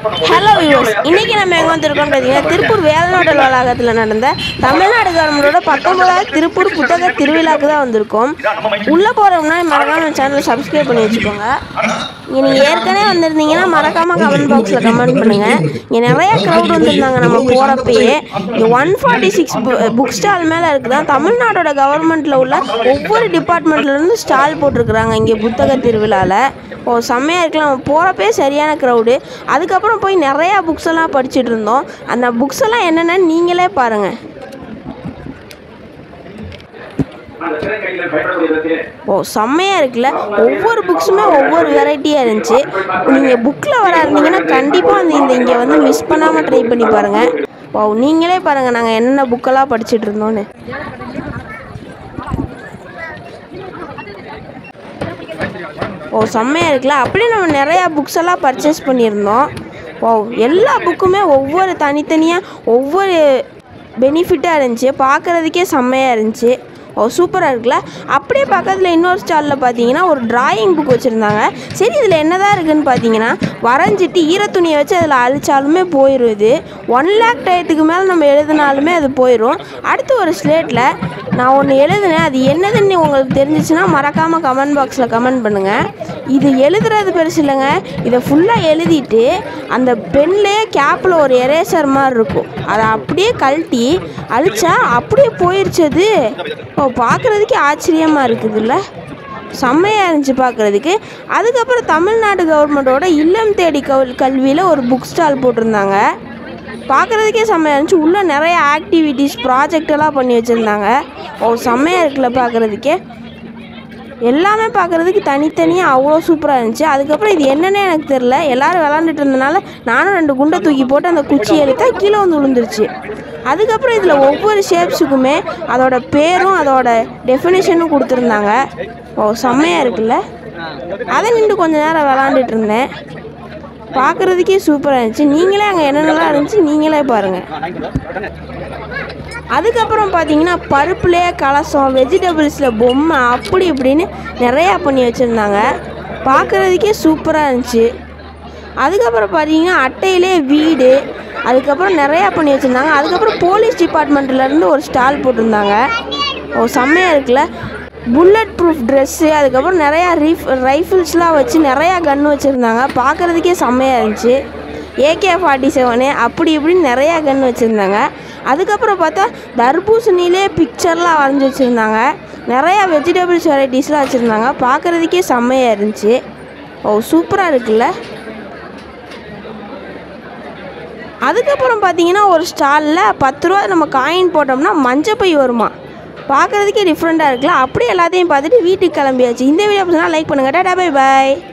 hello viewers இன்னைக்கு நம்ம எங்கே வந்திருக்கோம் பார்த்தீங்கன்னா திருப்பூர் வேலநாடல் வளாகத்தில் நடந்த தமிழ்நாடு கவர்மெண்டோட பத்தொன்பதாவது திருப்பூர் புத்தக திருவிழாக்கு தான் வந்திருக்கோம் உள்ளே போகிறோம்னா மறக்காம நம்ம சேனலை சப்ஸ்கிரைப் பண்ணி வச்சுக்கோங்க இங்கே நீங்கள் ஏற்கனவே வந்திருந்தீங்கன்னா மறக்காமல் கமெண்ட் பாக்ஸில் கமெண்ட் பண்ணுங்கள் இங்கே நிறைய க்ரௌட் வந்திருந்தாங்க நம்ம போகிறப்பயே இங்கே one forty six book stall மேலே இருக்குதான் தமிழ்நாடோட கவர்மெண்ட்டில் உள்ள ஒவ்வொரு டிபார்ட்மெண்ட்லேருந்து ஸ்டால் போட்டிருக்கிறாங்க இங்கே புத்தக திருவிழாவில் ஓ செம்மையாக இருக்கலாம் நம்ம போகிறப்பே சரியான க்ரௌடு அதுக்கப்புறம் போய் நிறையா புக்ஸ் எல்லாம் படிச்சுட்டு இருந்தோம் அந்த புக்ஸ் எல்லாம் என்னென்னு நீங்களே பாருங்கள் ஓ செம்மையாக இருக்குல்ல ஒவ்வொரு புக்ஸுமே ஒவ்வொரு வெரைட்டியாக இருந்துச்சு நீங்கள் புக்கில் வர இருந்தீங்கன்னா கண்டிப்பாக அந்த இந்த இங்கே வந்து மிஸ் பண்ணாமல் ட்ரை பண்ணி பாருங்கள் ஓ நீங்களே பாருங்கள் நாங்கள் என்னென்ன புக்கெல்லாம் படிச்சுட்டு இருந்தோன்னு ஓ செம்மையாக இருக்குல்ல அப்படியே நம்ம நிறையா புக்ஸ் எல்லாம் பர்ச்சேஸ் பண்ணியிருந்தோம் ஓ எல்லா புக்குமே ஒவ்வொரு தனித்தனியாக ஒவ்வொரு பெனிஃபிட்டாக இருந்துச்சு பார்க்குறதுக்கே செம்மையாக இருந்துச்சு ஓ சூப்பராக இருக்குல்ல அப்படியே பக்கத்தில் இன்னொரு ஸ்டாலில் பார்த்தீங்கன்னா ஒரு டிராயிங் புக் வச்சுருந்தாங்க சரி இதில் என்னதான் இருக்குன்னு பார்த்தீங்கன்னா வரைஞ்சிட்டு ஈரத்துணியை வச்சு அதில் அழிச்சாலுமே போயிடும் இது ஒன் லேக் டயத்துக்கு மேலே நம்ம எழுதினாலுமே அது போயிடும் அடுத்து ஒரு ஸ்லேட்டில் நான் ஒன்று எழுதினேன் அது என்னதுன்னு உங்களுக்கு தெரிஞ்சிச்சுன்னா மறக்காமல் கமெண்ட் பாக்ஸில் கமெண்ட் பண்ணுங்கள் இது எழுதுறது பெருசு இல்லைங்க இதை ஃபுல்லாக எழுதிட்டு அந்த பென்லேயே கேப்பில் ஒரு எரேசர் மாதிரி இருக்கும் அதை அப்படியே கழட்டி அழிச்சா அப்படியே போயிடுச்சு அது ஓ பார்க்குறதுக்கே ஆச்சரியமாக இருக்குதுல்ல செம்மையாக இருந்துச்சு பார்க்குறதுக்கு அதுக்கப்புறம் தமிழ்நாடு கவர்மெண்ட்டோட இல்லம் தேடி கல் கல்வியில் ஒரு புக் ஸ்டால் போட்டிருந்தாங்க பார்க்குறதுக்கே செம்மையாக இருந்துச்சு உள்ளே நிறைய ஆக்டிவிட்டீஸ் ப்ராஜெக்ட் எல்லாம் பண்ணி வச்சுருந்தாங்க ஓ செம்மையாக இருக்குல்ல பார்க்குறதுக்கே எல்லாமே பார்க்குறதுக்கு தனித்தனியாக அவ்வளோ சூப்பராக இருந்துச்சு அதுக்கப்புறம் இது என்னன்னே எனக்கு தெரில எல்லாரும் விளாண்டுட்டு இருந்தனால நானும் ரெண்டு குண்டை தூக்கி போட்டு அந்த குச்சி எடுத்தா கீழே வந்து விழுந்துருச்சு அதுக்கப்புறம் இதில் ஒவ்வொரு ஷேப்ஸுக்குமே அதோட பேரும் அதோட டெஃபினேஷனும் கொடுத்துருந்தாங்க ஓ செம்மையாக இருக்குல்ல அதை நின்று கொஞ்ச நேரம் விளாண்டுட்டு இருந்தேன் பார்க்குறதுக்கே சூப்பராக இருந்துச்சு நீங்களே அங்கே என்னென்னலாம் இருந்துச்சு நீங்களே பாருங்கள் அதுக்கப்புறம் பார்த்தீங்கன்னா பருப்புலேயே கலசம் வெஜிடபிள்ஸில் பொம்மை அப்படி இப்படின்னு நிறையா பண்ணி வச்சுருந்தாங்க பார்க்குறதுக்கே சூப்பராக இருந்துச்சு அதுக்கப்புறம் பார்த்தீங்கன்னா அட்டையிலே வீடு அதுக்கப்புறம் நிறையா பண்ணி வச்சுருந்தாங்க அதுக்கப்புறம் போலீஸ் டிபார்ட்மெண்ட்லேருந்து ஒரு ஸ்டால் போட்டிருந்தாங்க ஓ செம்மையாக இருக்குல்ல புல்லட் ப்ரூஃப் ட்ரெஸ்ஸு அதுக்கப்புறம் நிறையா ரீஃப் ரைஃபிள்ஸ்லாம் வச்சு நிறையா கன்று வச்சுருந்தாங்க பார்க்குறதுக்கே செம்மையாக இருந்துச்சு ஏகே ஃபார்ட்டி செவனு அப்படி இப்படின்னு நிறையா கன்று வச்சுருந்தாங்க அதுக்கப்புறம் பார்த்தா தர்பூசணிலே பிக்சர்லாம் வரைஞ்சி வச்சுருந்தாங்க நிறையா வெஜிடபிள்ஸ் வெரைட்டிஸ்லாம் வச்சுருந்தாங்க பார்க்குறதுக்கே செம்மையாக இருந்துச்சு ஓ சூப்பராக இருக்குல்ல அதுக்கப்புறம் பார்த்தீங்கன்னா ஒரு ஸ்டாலில் பத்து ரூபா நம்ம காயின் போட்டோம்னா மஞ்சப்பை வருமா பார்க்குறதுக்கே டிஃப்ரெண்ட்டாக இருக்குல்ல அப்படியே எல்லாத்தையும் பார்த்துட்டு வீட்டுக்கு கிளம்பியாச்சு இந்த வீடியோ பிடிச்சா லைக் பண்ணுங்கள் டாடா பை பாய்